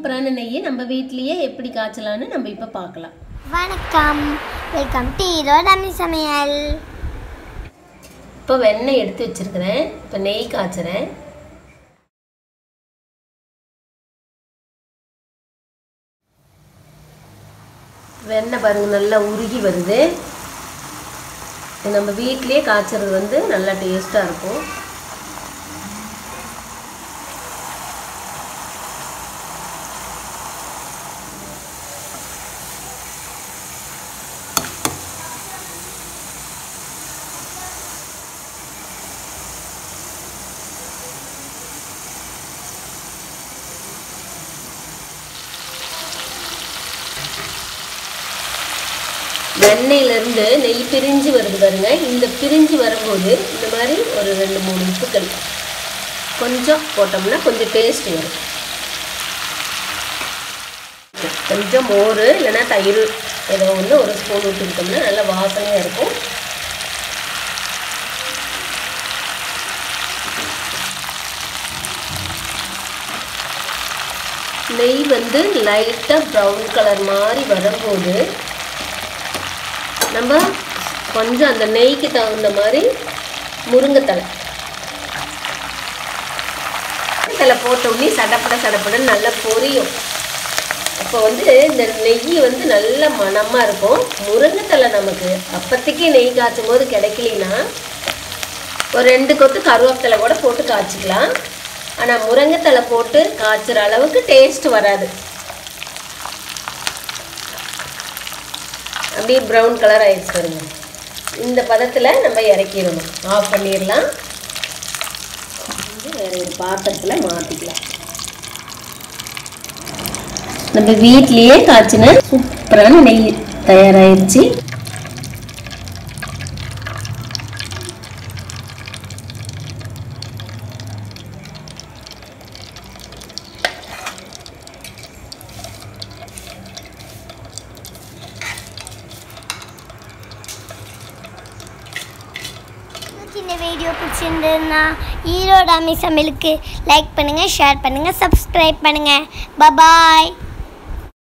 சூப்பரான நெய்யை நம்ம வீட்லேயே எப்படி காய்ச்சலான்னு நம்ம இப்போ பார்க்கலாம் வணக்கம் வெல்கம் டு ஈரோடாமி சமையல் இப்போ வெண்ணெய் எடுத்து வச்சிருக்கிறேன் இப்போ நெய் காய்ச்சுறேன் வெண்ணெய் பாருங்க நல்லா உருகி வருது இது நம்ம வீட்லேயே காய்ச்சறது வந்து நல்லா டேஸ்ட்டாக இருக்கும் வெண்ணெயிலேருந்து நெய் பிரிஞ்சு வருது பாருங்க இந்த பிரிஞ்சு வரும்போது இந்த மாதிரி ஒரு ரெண்டு மூணு உப்புக்கள் கொஞ்சம் போட்டோம்னா கொஞ்சம் டேஸ்ட் வரும் கொஞ்சம் மோர் இல்லைன்னா தயிர் ஏதோ ஒன்று ஒரு ஸ்பூன் விட்டுக்கிட்டோம்னா நல்லா வாசனையாக இருக்கும் நெய் வந்து லைட்டாக ப்ரௌன் கலர் மாதிரி வரும்போது நம்ம கொஞ்சம் அந்த நெய்க்கு தகுந்த மாதிரி முருங்கைத்தலை தலை போட்டோடனே சடப்பட சடப்படன்னு நல்லா பொரியும் அப்போ வந்து இந்த நெய் வந்து நல்ல மணமாக இருக்கும் முருங்கைத்தலை நமக்கு அப்போதைக்கு நெய் காய்ச்சும் போது கிடைக்கலனா ஒரு ரெண்டு கொத்து கருவேப்பிலை கூட போட்டு காய்ச்சிக்கலாம் ஆனால் முருங்கைத்தலை போட்டு காய்ச்சுற அளவுக்கு டேஸ்ட் வராது அப்படியே ப்ரௌன் கலர் ஆயிடுச்சு பாருங்க இந்த பதத்தில் நம்ம இறக்கிடணும் ஆஃப் பண்ணிடலாம் வந்து வேறு ஒரு பாத்திரத்தில் மாற்றிக்கலாம் நம்ம வீட்லேயே காய்ச்சின சூப்பரான நெய் தயாராகிடுச்சு உங்களுக்கு இந்த வீடியோ பிடிச்சிருந்ததுன்னா ஈரோடாமி சமையலுக்கு லைக் பண்ணுங்கள் ஷேர் பண்ணுங்கள் சப்ஸ்கிரைப் பண்ணுங்கள் பபாய்